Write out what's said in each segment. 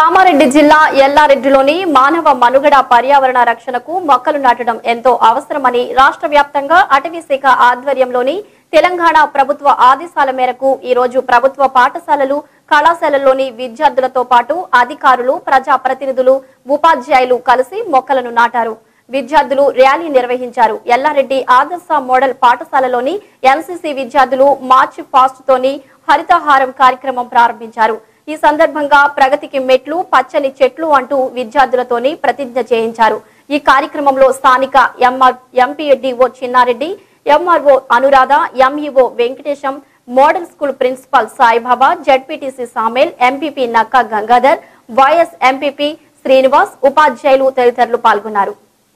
కామారెడ్డి జిల్లా ఎల్లారెడ్డిలోని మానవ మనుగడ పర్యావరణ రక్షణకు మొక్కలు నాటడం ఎంతో అవసరమని రాష్ట్ర వ్యాప్తంగా అటవీ శాఖ ఆధ్వర్యంలోని తెలంగాణ ప్రభుత్వ ఆదేశాల మేరకు ఈ రోజు ప్రభుత్వ పాఠశాలలు కళాశాలల్లోని విద్యార్థులతో పాటు అధికారులు ప్రజాప్రతినిధులు ఉపాధ్యాయులు కలిసి మొక్కలను నాటారు విద్యార్థులు ర్యాలీ నిర్వహించారు ఎల్లారెడ్డి ఆదర్శ మోడల్ పాఠశాలలోని ఎన్సీసీ విద్యార్థులు మార్చ్ ఫాస్ట్ తోని హరితహారం కార్యక్రమం ప్రారంభించారు ఈ సందర్భంగా ప్రగతికి మెట్లు పచ్చని చెట్లు అంటూ విద్యార్థులతోని ప్రతిజ్ఞ చేయించారు ఈ కార్యక్రమంలో స్థానిక MR MPDO Chinnareddy MRO Anuradha MEO Venkatesham model school principal Saibaba ZPTC Samel MPP Nakka Gangadhar vice MPP Srinivas ఉపాధ్యాయులు తదితరులు పాల్గొన్నారు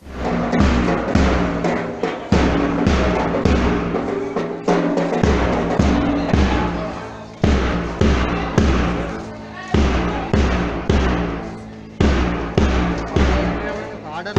ఆర్డర్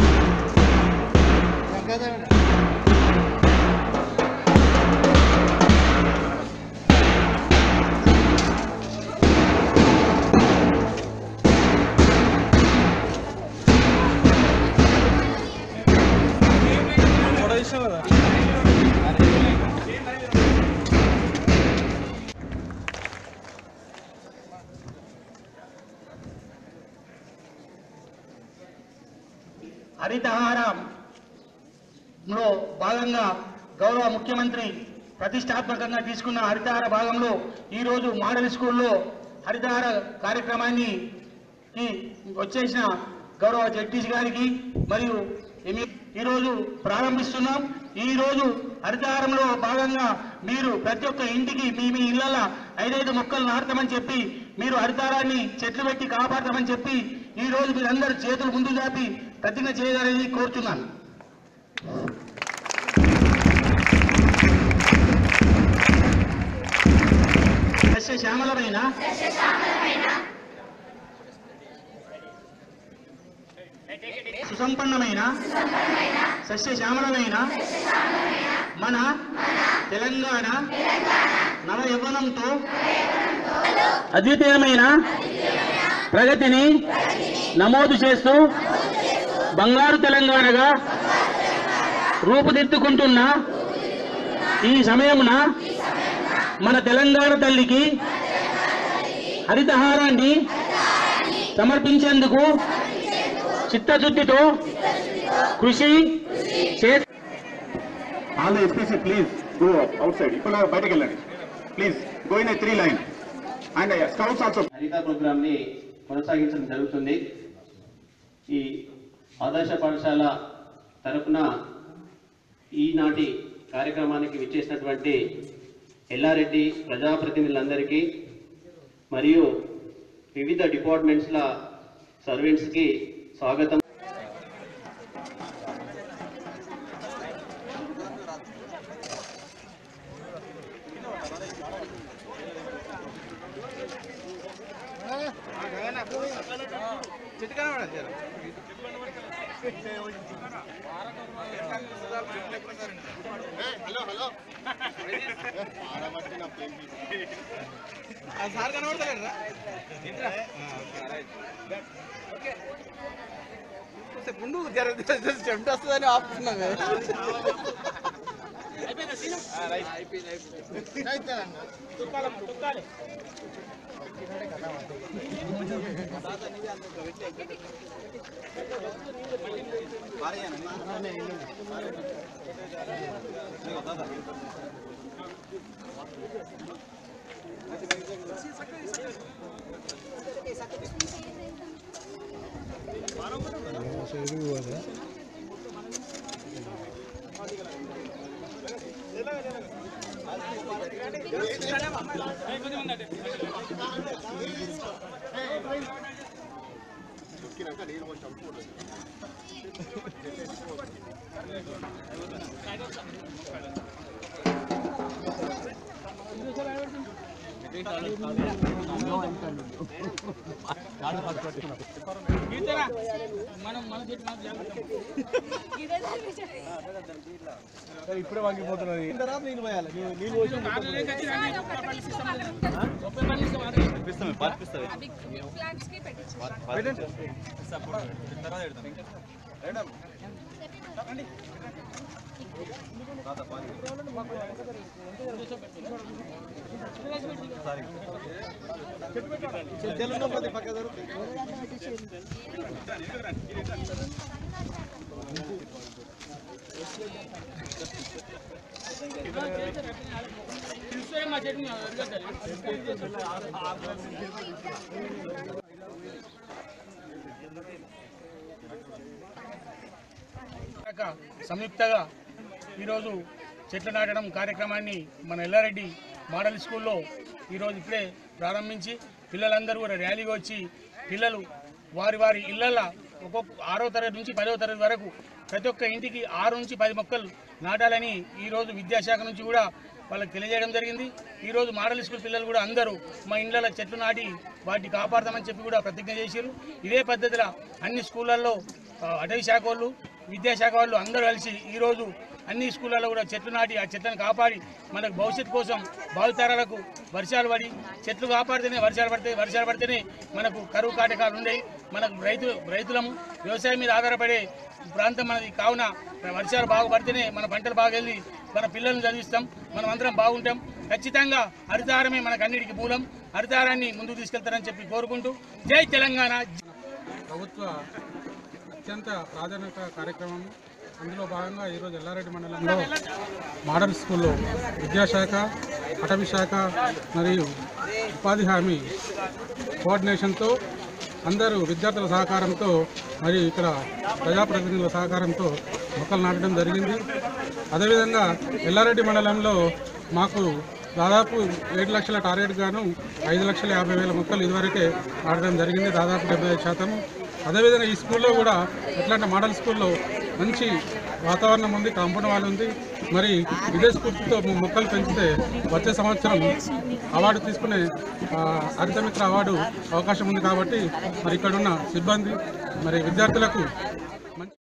హరితహారంలో భాగంగా గౌరవ ముఖ్యమంత్రి ప్రతిష్టాత్మకంగా తీసుకున్న హరితహార భాగంలో ఈరోజు మోడల్ స్కూల్లో హరితహార కార్యక్రమాన్ని కి వచ్చేసిన గౌరవ జడ్టీసీ గారికి మరియు ఎమి- ఈరోజు ప్రారంభిస్తున్నాం ఈరోజు హరితహారంలో భాగంగా మీరు ప్రతి ఒక్క ఇంటికి మీ మీ ఇళ్లలో ఐదైదు మొక్కలు నాటుతామని చెప్పి మీరు హరితహారాన్ని చెట్లు పెట్టి కాపాడతామని చెప్పి ఈ రోజు మీరందరూ చేతులు ముందు చాపి ప్రతిజ్ఞ చేయాలని కోరుతున్నాను సస్య శ్యామలమైన సుసంపన్నమైన సస్య శ్యామలమైన మన తెలంగాణ నవ యవ్వనంతో అద్వితీయమైన ప్రగతిని నమోదు చేస్తూ బంగారు తెలంగాణగా రూపుదిద్దుకుంటున్న ఈ సమయమున మన తెలంగాణ తల్లికి హరితహారాన్ని సమర్పించేందుకు చిత్తశుద్ధితో కృషి చే All the SPC, please go outside. ఇప్పుడు బయటకు వెళ్ళండి please go in three line and scouts also Haritha programme ని కొనసాగించడం జరుగుతుంది ఈ ఆదర్శ పాఠశాల తరపున ఈనాటి కార్యక్రమానికి విచ్చేసినటువంటి ఎల్లారెడ్డి ప్రజాప్రతినిధులందరికీ మరియు వివిధ డిపార్ట్మెంట్స్ల సర్వెంట్స్కి స్వాగతం సార్ కనబడతలేరా ముందు జర చెమట వస్తుందని ఆపుతున్నాం ఇప్పుడే వంగిపోతున్నది తర్వాత నేను పోయాలి నేను పోసి అవి ప్లాంట్స్ కి పెట్టించాం శాఖ సంయుక్తగా ఈరోజు చెట్లు నాటడం కార్యక్రమాన్ని మన ఎల్లారెడ్డి మోడల్ స్కూల్లో ఈరోజు ఇప్పుడే ప్రారంభించి పిల్లలందరూ కూడా ర్యాలీగా వచ్చి పిల్లలు వారి వారి ఇళ్లల్లో ఒక్కొక్క ఆరో తరగతి నుంచి పదవ తరగతి వరకు ప్రతి ఒక్క ఇంటికి ఆరు నుంచి పది మొక్కలు నాటాలని ఈరోజు విద్యాశాఖ నుంచి కూడా వాళ్ళకి తెలియజేయడం జరిగింది ఈరోజు మోడల్ స్కూల్ పిల్లలు కూడా అందరూ మా ఇండ్లలో చెట్లు నాటి వాటిని కాపాడతామని చెప్పి కూడా ప్రతిజ్ఞ చేశారు ఇదే పద్ధతిలో అన్ని స్కూళ్ళల్లో ఆ, అటవీ శాఖ వాళ్ళు విద్యాశాఖ వాళ్ళు అందరూ కలిసి ఈరోజు అన్ని స్కూళ్ళలో కూడా చెట్లు నాటి ఆ చెట్లను కాపాడి మనకు భవిష్యత్తు కోసం భావితరాలకు వర్షాలు పడి చెట్లు కాపాడితేనే వర్షాలు పడితే వర్షాలు పడితేనే మనకు కరువు కాటకాలు ఉండేవి మనకు రైతు రైతులము వ్యవసాయం మీద ఆధారపడే ప్రాంతం మనది కావున వర్షాలు బాగా పడితేనే మన పంటలు బాగా వెళ్ళి మన పిల్లల్ని చదివిస్తాం మనం అందరం బాగుంటాం ఖచ్చితంగా హరితహారమే మనకు అన్నిటికీ మూలం హరితహారాన్ని ముందుకు తీసుకెళ్తారని చెప్పి కోరుకుంటూ జై తెలంగాణ ప్రభుత్వ అత్యంత ప్రాధాన్యత కార్యక్రమం అందులో భాగంగా ఈరోజు ఎల్లారెడ్డి మండలంలో మోడల్ స్కూల్లో విద్యాశాఖ అటవీ శాఖ మరియు ఉపాధి హామీ కోఆర్డినేషన్తో అందరూ విద్యార్థుల సహకారంతో మరియు ఇక్కడ ప్రజాప్రతినిధుల సహకారంతో మొక్కలు నాటడం జరిగింది అదేవిధంగా ఎల్లారెడ్డి మండలంలో మాకు దాదాపు ఏడు లక్షల టార్గెట్ గాను ఐదు లక్షల యాభై వేల మొక్కలు ఇదివరకే నాటడం జరిగింది దాదాపు డెబ్బై ఐదు శాతము అదేవిధంగా ఈ స్కూల్లో కూడా ఎట్లాంటి మోడల్ స్కూల్లో మంచి వాతావరణం ఉంది కాంపౌండ్ వాల్ ఉంది మరి ఇదే స్ఫూర్తితో మొక్కలు పెంచితే వచ్చే సంవత్సరం అవార్డు తీసుకునే ఆ, హరితమిత్ర అవార్డు అవకాశం ఉంది కాబట్టి మరి ఇక్కడున్న సిబ్బంది మరి విద్యార్థులకు